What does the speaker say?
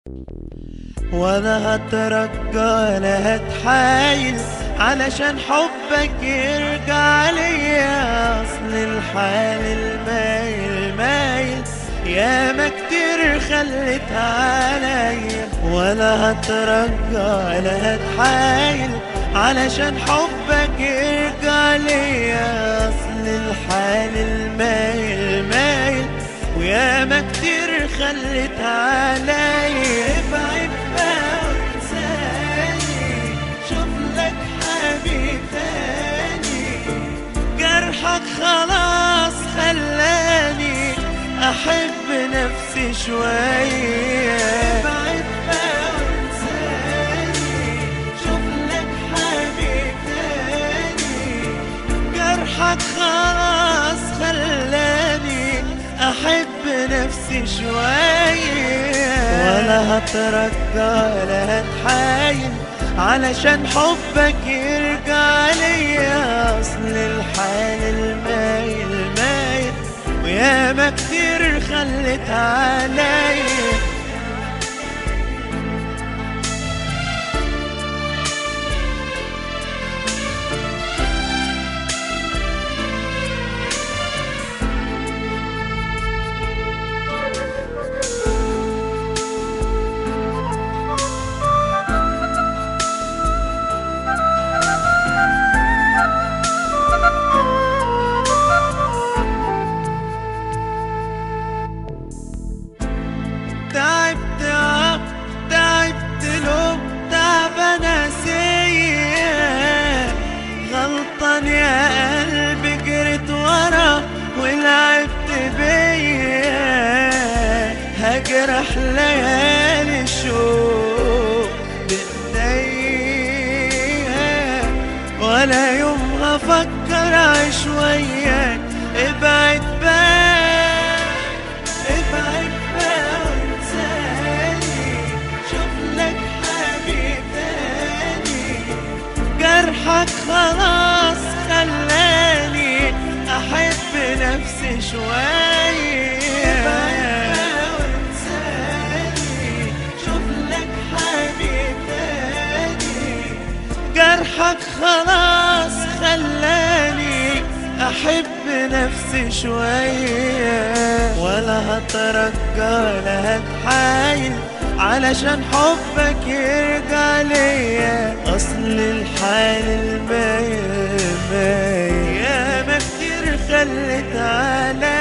ولا هترجى ولا هتحايل علشان حبك يرجع ليا اصل الحال المايل مايل ياما كتير خلت عليا ولا هترجى ولا هتحايل علشان حبك يرجع ليا اصل الحال المايل مايل وياما كتير خلت عليا ابعد بقى وانساني شوف لك حبيب تاني جرحك خلاص خلاني احب نفسي شوية ابعد بقى وانساني شوف لك حبيب تاني جرحك خلاص خلاني احب نفسي شوية ولا هترجى ولا هتحايل علشان حبك يرجع ليا اصل الحال المايل مايل وياما كتير خلت عليا تعبت اه تعبت له تعب ناسية غلطان يا قلبي جريت ورا ولعبت بيا هجرح ليالي الشوق بايديا ولا يوم هفكر اعيش وياك ابعد بقى ابعد بقى وانساني شوف لك حبيب تاني جرحك خلاص خلاني احب نفسي شوية ابعد بقى وانساني شوف لك حبيب تاني جرحك خلاص خلاني احب نفسي شوية ولا هترجى ولا هتحايل علشان حبك يرجع ليا اصل الحال المايل مايل ياما كتير خلت عليا